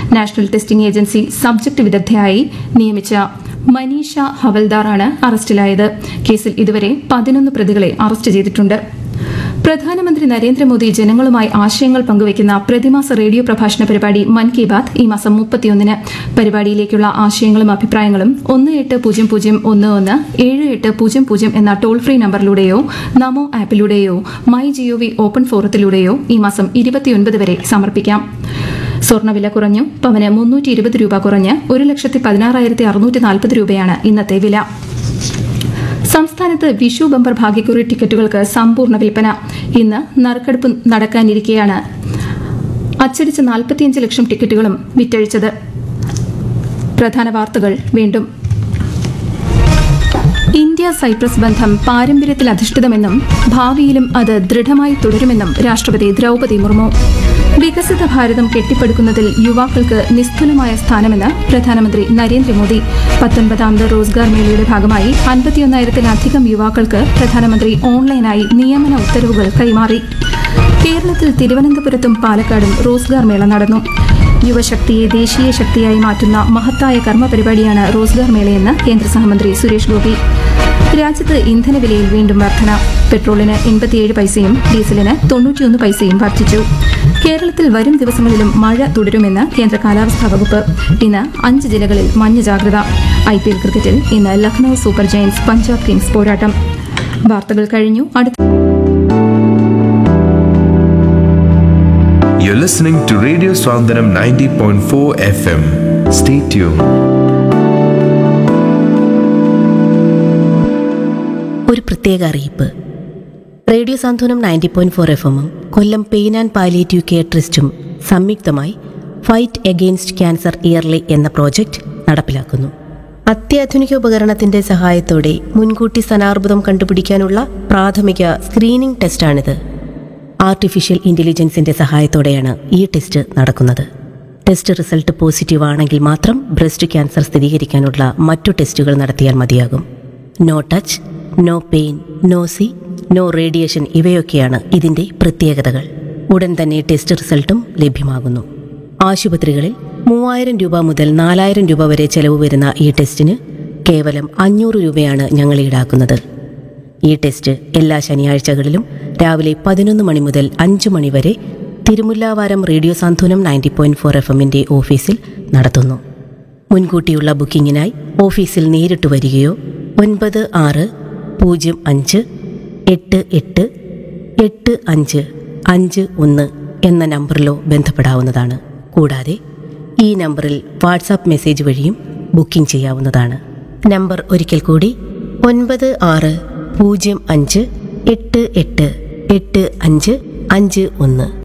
National testing agency subject വിദഗ്ധയായി നിയമിച്ച മനീഷ ഹവൽദാറാണ് അറസ്റ്റിലായത് കേസിൽ ഇതുവരെ പതിനൊന്ന് പ്രതികളെ അറസ്റ്റ് ചെയ്തിട്ടുണ്ട് പ്രധാനമന്ത്രി നരേന്ദ്രമോദി ജനങ്ങളുമായി ആശയങ്ങൾ പങ്കുവയ്ക്കുന്ന പ്രതിമാസ റേഡിയോ പ്രഭാഷണ പരിപാടി മൻ കി ബാത് ഈ മാസം മുപ്പത്തിയൊന്നിന് പരിപാടിയിലേക്കുള്ള ആശയങ്ങളും അഭിപ്രായങ്ങളും ഒന്ന് എട്ട് പൂജ്യം പൂജ്യം ഒന്ന് ഒന്ന് ഏഴ് എട്ട് പൂജ്യം പൂജ്യം എന്ന ടോൾ ഫ്രീ നമ്പറിലൂടെയോ നമോ ആപ്പിലൂടെയോ മൈ ജിഒവി ഓപ്പൺ ഫോറത്തിലൂടെയോ ഈ മാസം ഇരുപത്തിയൊൻപത് വരെ സമർപ്പിക്കാം സ്വർണ്ണവില കുറഞ്ഞു പവന് മുന്നൂറ്റി ഇരുപത് രൂപ കുറഞ്ഞ് ഒരു ലക്ഷത്തി പതിനാറായിരത്തി അറുന്നൂറ്റി നാൽപ്പത് രൂപയാണ് ഇന്നത്തെ വില സംസ്ഥാനത്ത് വിഷു ബമ്പർ ഭാഗ്യക്കുറി ടിക്കറ്റുകൾക്ക് സമ്പൂർണ്ണ വിൽപ്പന ഇന്ന് നറുക്കെടുപ്പ് നടക്കാനിരിക്കെയാണ് അച്ചടിച്ച നാൽപ്പത്തിയഞ്ച് ലക്ഷം ടിക്കറ്റുകളും വിറ്റഴിച്ചത് പ്രധാന വാർത്തകൾ വീണ്ടും ഇന്ത്യ സൈപ്രസ് ബന്ധം പാരമ്പര്യത്തിൽ അധിഷ്ഠിതമെന്നും ഭാവിയിലും അത് ദൃഢമായി തുടരുമെന്നും രാഷ്ട്രപതി ദ്രൗപദി മുർമു വികസിത ഭാരതം കെട്ടിപ്പടുക്കുന്നതിൽ യുവാക്കൾക്ക് നിസ്തുലമായ സ്ഥാനമെന്ന് പ്രധാനമന്ത്രി നരേന്ദ്രമോദി പത്തൊൻപതാമത് റോസ്ഗാർ മേളയുടെ ഭാഗമായി അൻപത്തിയൊന്നായിരത്തിലധികം യുവാക്കൾക്ക് പ്രധാനമന്ത്രി ഓൺലൈനായി നിയമന ഉത്തരവുകൾ കൈമാറി കേരളത്തിൽ തിരുവനന്തപുരത്തും പാലക്കാടും റോസ്ഗാർ മേള നടന്നു യുവശക്തിയെ ദേശീയ ശക്തിയായി മാറ്റുന്ന മഹത്തായ കർമ്മ പരിപാടിയാണ് റോസ്ഗാർ മേളയെന്ന് കേന്ദ്ര സഹമന്ത്രി സുരേഷ് ഗോപി രാജ്യത്ത് ഇന്ധനവിലയിൽ വീണ്ടും വർധന പെട്രോളിന് എൺപത്തിയേഴ് പൈസയും ഡീസലിന് തൊണ്ണൂറ്റിയൊന്ന് പൈസയും വർദ്ധിച്ചു കേരളത്തിൽ വരും ദിവസങ്ങളിലും മഴ തുടരുമെന്ന് കേന്ദ്ര കാലാവസ്ഥാ വകുപ്പ് ഇന്ന് അഞ്ച് ജില്ലകളിൽ മഞ്ഞ ജാഗ്രത ഐ പി എൽ ക്രിക്കറ്റിൽ ഇന്ന് Lucknow super giants Punjab kings പോരാട്ടം വാർത്തകൾ കഴിഞ്ഞു അടുത്ത You're listening to Radio Swandanam 90.4 FM. Stay tuned. ഒരു പ്രത്യേക അറിയിപ്പ് radio Santhwanam ninety point four F എമ്മും Kollam pain and palliative care ട്രസ്റ്റും സംയുക്തമായി ഫൈറ്റ് എഗെയിൻസ്റ്റ് ക്യാൻസർ ഇയർലി എന്ന പ്രോജക്റ്റ് നടപ്പിലാക്കുന്നു അത്യാധുനിക ഉപകരണത്തിന്റെ സഹായത്തോടെ മുൻകൂട്ടി സ്ഥാനാർബുദം കണ്ടുപിടിക്കാനുള്ള പ്രാഥമിക സ്ക്രീനിംഗ് ടെസ്റ്റാണിത് ആർട്ടിഫിഷ്യൽ ഇന്റലിജൻസിന്റെ സഹായത്തോടെയാണ് ഈ ടെസ്റ്റ് നടക്കുന്നത് ടെസ്റ്റ് റിസൾട്ട് പോസിറ്റീവ് ആണെങ്കിൽ മാത്രം ബ്രസ്റ്റ് ക്യാൻസർ സ്ഥിരീകരിക്കാനുള്ള മറ്റു ടെസ്റ്റുകൾ നടത്തിയാൽ മതിയാകും no touch no pain no see no radiation ഇവയൊക്കെയാണ് ഇതിന്റെ പ്രത്യേകതകൾ ഉടൻ തന്നെ ടെസ്റ്റ് റിസൾട്ടും ലഭ്യമാകുന്നു ആശുപത്രികളിൽ മൂവായിരം രൂപ മുതൽ നാലായിരം രൂപ വരെ ചെലവ് വരുന്ന ഈ ടെസ്റ്റിന് കേവലം അഞ്ഞൂറ് രൂപയാണ് ഞങ്ങൾ ഈടാക്കുന്നത് ഈ ടെസ്റ്റ് എല്ലാ ശനിയാഴ്ചകളിലും രാവിലെ പതിനൊന്ന് മണി മുതൽ അഞ്ച് മണി വരെ Thirumullavaram radio Santhwanam ninety point four F എമ്മിൻ്റെ ഓഫീസിൽ നടത്തുന്നു മുൻകൂട്ടിയുള്ള ബുക്കിങ്ങിനായി ഓഫീസിൽ നേരിട്ട് വരികയോ ഒൻപത് ആറ് പൂജ്യം അഞ്ച് എട്ട് എട്ട് എട്ട് അഞ്ച് അഞ്ച് ഒന്ന് എന്ന നമ്പറിലോ ബന്ധപ്പെടാവുന്നതാണ് കൂടാതെ ഈ നമ്പറിൽ വാട്സാപ്പ് മെസ്സേജ് വഴിയും ബുക്കിംഗ് ചെയ്യാവുന്നതാണ് നമ്പർ ഒരിക്കൽ കൂടി ഒൻപത് ആറ് പൂജ്യം അഞ്ച് എട്ട് എട്ട് എട്ട് അഞ്ച് അഞ്ച് ഒന്ന്